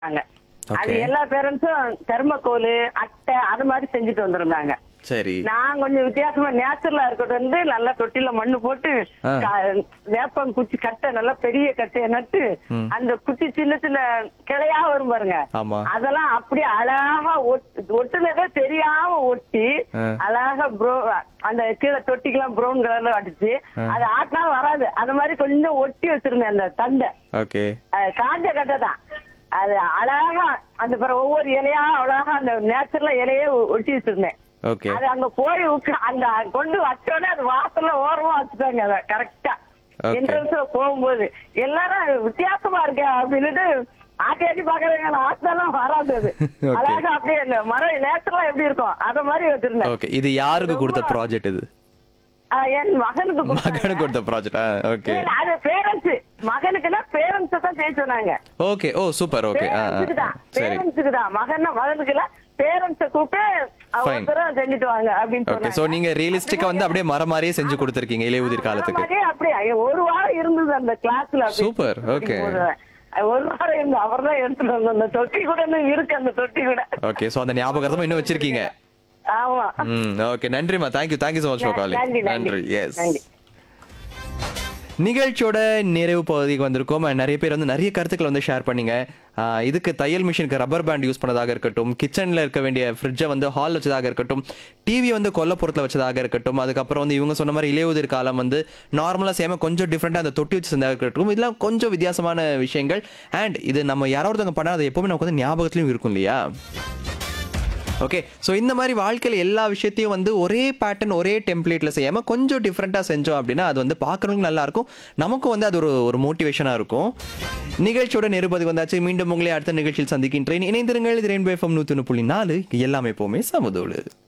அது Okay. எல்லா பேரண்ட்ஸும் தெர்மக்கோல் அட்டை அது மாதிரி செஞ்சுட்டு வந்திருந்தாங்க சரி நான் கொஞ்சம் வித்தியாசமா நேச்சுரலா இருக்கிறது வந்து நல்லா தொட்டில மண்ணு போட்டு ஆ. க- வேப்பம் குச்சி கட்டை நல்லா பெரிய கட்டையை நட்டு அந்த குச்சி சின்ன சின்ன கிளையா வரும் பாருங்க ஆமா அதெல்லாம் அப்படியே அழகா ஒட்- ஒட்டுனதே தெரியாம ஒட்டி ஆ. அழகா ப்ரோ அந்த கீழே தொட்டிக்கெல்லாம் ப்ரௌன் கலர்ல அடிச்சு அது ஆட்டினா வராது அந்த மாதிரி கொஞ்சம் ஒட்டி வச்சிருந்தேன் அந்த தண்டை ஓகே அது காஞ்ச கட்டை தான் அது அழகா அந்த பிறகு ஒவ்வொரு இலையா அழகா அந்த நேச்சுரலா இலையே ஒ- ஒட்டி வச்சிருந்தேன் ஓகே அது அங்க போய் உட்கா- அந்த கொண்டு வச்சோடனே அது வாசல்ல ஓரமா வச்சுட்டாங்க அத கரெக்டா Okay. என்ட்ரன்ஸ்ல போகும்போது எல்லாரும் வித்தியாசமா இருக்க அப்படின்னுட்டு ஆட்டி ஆட்டி பாக்குறாங்க ஆட்டெல்லாம் வராது அது Okay. அழகா அப்படியே இந்த மரம் நேச்சுரலா எப்படி இருக்கும் அத மாதிரி வச்சிருந்தேன் ஓகே இது யாருக்கு கொடுத்த ப்ராஜெக்ட் இது ஆஹ் என் மகனுக்கு கொடுத்தாங்க. மகனுக்கு கொடுத்த ப்ராஜெக்டா ஓகே இல்ல, அது பேரண்ட்ஸ் மகனுக்குன்னா பேரண்ட்ஸ் தான் செய்ய சொன்னாங்க ஓகே ஓ சூப்பர் ஓகே ஆ ஆ, பேரண்ட்ஸுக்கு தான் சரி பேரண்ட்ஸுக்கு தான் மகன் மகனுக்கு இல்ல பேரண்ட்ஸ கூப்பிட்டு Fine. ஒருத்தரும் செஞ்சுட்டு வாங்க அப்படின்னு ஓகே சொன்னாங்க சோ நீங்க ரியலிஸ்டிக்கா வந்து அப்படியே மரம் மாதிரியே செஞ்சு கொடுத்துருக்கீங்க இலையுதிர் காலத்துக்கு அதே அப்படியே ஐயோ, ஒரு வாரம் இருந்தது அந்த கிளாஸ்ல Super, okay. ஒரு வாரம் இருந்து அவர் தான் எடுத்துட்டு வந்த அந்த தொட்டி கூட இன்னும் இருக்கு அந்த தொட்டி கூட ஓகே சோ அந்த ஞாபகத்தை இன்னும் வச்சிருக்கீங்க ஆமா ம் ஓகே நன்றிமா thank you thank you so much for நன்றி, காலிங் நன்றி. நன்றி எஸ் நன்றி. நிகழ்ச்சியோட நிறைவு பகுதிக்கு வந்திருக்கோம் and நிறைய பேர் வந்து நிறைய கருத்துக்கள் வந்து ஷேர் பண்ணீங்க ஆஹ் இதுக்கு தையல் மிஷினுக்கு ரப்பர் பேண்ட் யூஸ் பண்ணதாக இருக்கட்டும் கிச்சன்ல இருக்க வேண்டிய ஃப்ரிட்ஜை வந்து ஹால் வச்சதாக இருக்கட்டும் டிவி வந்து கொல்லப்புறத்தில் வச்சதாக இருக்கட்டும் அதுக்கப்புறம் வந்து இவங்க சொன்ன மாதிரி இலையுதிர் காலம் வந்து நார்மலாக சேம கொஞ்சம் டிஃப்ரெண்டாக அந்த தொட்டி வச்சு செஞ்சதாக இருக்கட்டும் இதெல்லாம் கொஞ்சம் வித்தியாசமான விஷயங்கள் அண்ட் இது நம்ம யாரோ ஒருத்தவங்க பண்ணால் அது எப்பவுமே நமக்கு வந்து ஞாபகத்துலையும் இருக்கும் இல்லையா ஓகே ஸோ இந்த மாதிரி வாழ்க்கையில் எல்லா விஷயத்தையும் வந்து ஒரே பேட்டர்ன் ஒரே டெம்ப்ளேட்டில் செய்யாமல் கொஞ்சம் டிஃப்ரெண்ட்டாக செஞ்சோம் அப்படின்னா அது வந்து பார்க்குறவங்களுக்கு நல்லா இருக்கும் நமக்கும் வந்து அது ஒரு ஒரு மோட்டிவேஷனாக இருக்கும் நிகழ்ச்சியோட நிருபதி வந்தாச்சு மீண்டும் உங்களை அடுத்த நிகழ்ச்சியில் சந்திக்கின்றேன் இணைந்திருங்கள் இது ரெயின்போ எஃப்எம் நூற்றி புள்ளி நாலு எல்லாமே எப்போவுமே சமதோடு